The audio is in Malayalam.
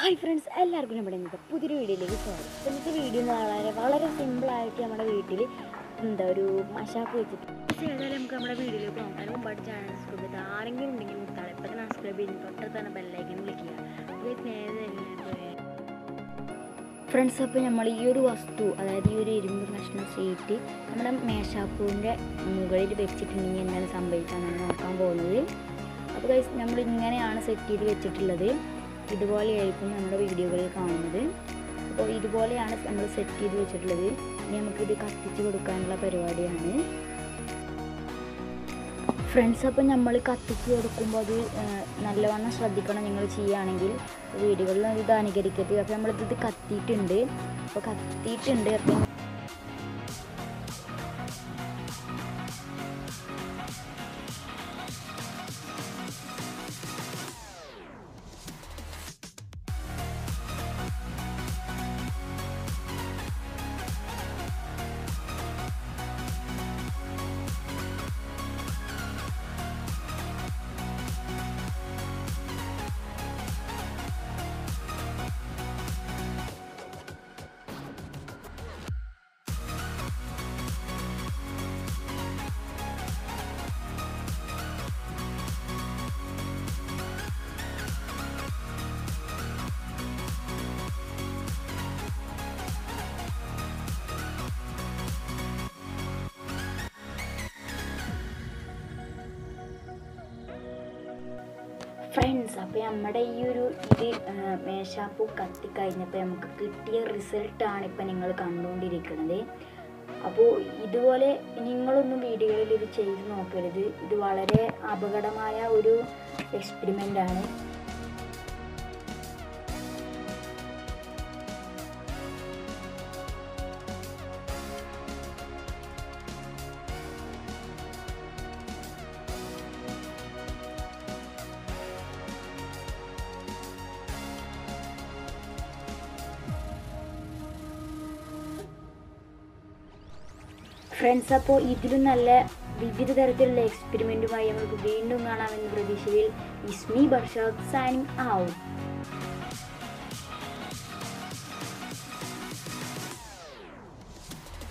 ഹായ് ഫ്രണ്ട്സ് എല്ലാവർക്കും നമ്മുടെ ഇന്നത്തെ പുതിയൊരു വീഡിയോയിലേക്ക് സ്വാഗതം അപ്പോൾ ഇന്നത്തെ വീഡിയോ എന്ന് വളരെ വളരെ സിമ്പിളായിട്ട് നമ്മുടെ വീട്ടിൽ എന്താ ഒരു മഷാപ്പ് വെച്ചിട്ട് പക്ഷേ ഏതായാലും നമുക്ക് നമ്മുടെ വീഡിയോയിലേക്ക് പോകാം അതിന് മുമ്പായിട്ട് ചാനൽ സബ്സ്ക്രൈബ് ചെയ്ത് ആരെങ്കിലും ഉണ്ടെങ്കിൽ മുത്താളെ ഇപ്പം തന്നെ സബ്സ്ക്രൈബ് ചെയ്ത് തൊട്ടടുത്ത് തന്നെ ബെല്ലൈക്കൻ ക്ലിക്ക് ചെയ്യുക അപ്പോൾ നേരെ ഫ്രണ്ട്സ് അപ്പോൾ നമ്മൾ ഈ ഒരു വസ്തു അതായത് ഈ ഒരു ഇരുമ്പ് കഷ്ണം ഷീറ്റ് നമ്മുടെ മേശാപ്പൂവിൻ്റെ മുകളിൽ വെച്ചിട്ടുണ്ടെങ്കിൽ എന്താണ് സംഭവിക്കാമെന്നാണ് നോക്കാൻ പോകുന്നത് അപ്പോൾ ഗൈസ് നമ്മൾ ഇങ്ങനെയാണ് സെറ്റ് ചെയ്ത് വെച്ചിട്ടുള്ളത് ഇതുപോലെയായിരിക്കും നമ്മുടെ വീഡിയോകളിൽ കാണുന്നത് അപ്പോൾ ഇതുപോലെയാണ് നമ്മൾ സെറ്റ് ചെയ്ത് വെച്ചിട്ടുള്ളത് ഇനി നമുക്കിത് കത്തിച്ച് കൊടുക്കാനുള്ള പരിപാടിയാണ് ഫ്രണ്ട്സ് അപ്പം നമ്മൾ കത്തിച്ച് കൊടുക്കുമ്പോൾ അത് ആ, നല്ലവണ്ണം ശ്രദ്ധിക്കണം നിങ്ങൾ ചെയ്യുകയാണെങ്കിൽ വീടുകളിൽ ഇത് അനുകരിക്കരുത് അപ്പോൾ നമ്മളിത് കത്തിയിട്ടുണ്ട് അപ്പോൾ കത്തിയിട്ടുണ്ട് അപ്പം ഫ്രണ്ട്സ് അപ്പോൾ നമ്മുടെ ഈ ഒരു ഇത് ആ, മേശാപ്പൂ കത്തി കഴിഞ്ഞപ്പോൾ നമുക്ക് കിട്ടിയ റിസൾട്ടാണ് ഇപ്പം നിങ്ങൾ കണ്ടുകൊണ്ടിരിക്കുന്നത് അപ്പോൾ ഇതുപോലെ നിങ്ങളൊന്നും വീടുകളിൽ ഇത് ചെയ്ത് നോക്കരുത് ഇത് വളരെ അപകടമായ ഒരു എക്സ്പെരിമെൻ്റ് ആണ് ഫ്രണ്ട്സ് അപ്പോൾ ഇതിലും നല്ല വിവിധ തരത്തിലുള്ള എക്സ്പെരിമെൻറ്റുമായി നമുക്ക് വീണ്ടും കാണാമെന്ന പ്രതീക്ഷയിൽ ഇസ്മി ബർഷാദ് സൈനിങ് ഔട്ട്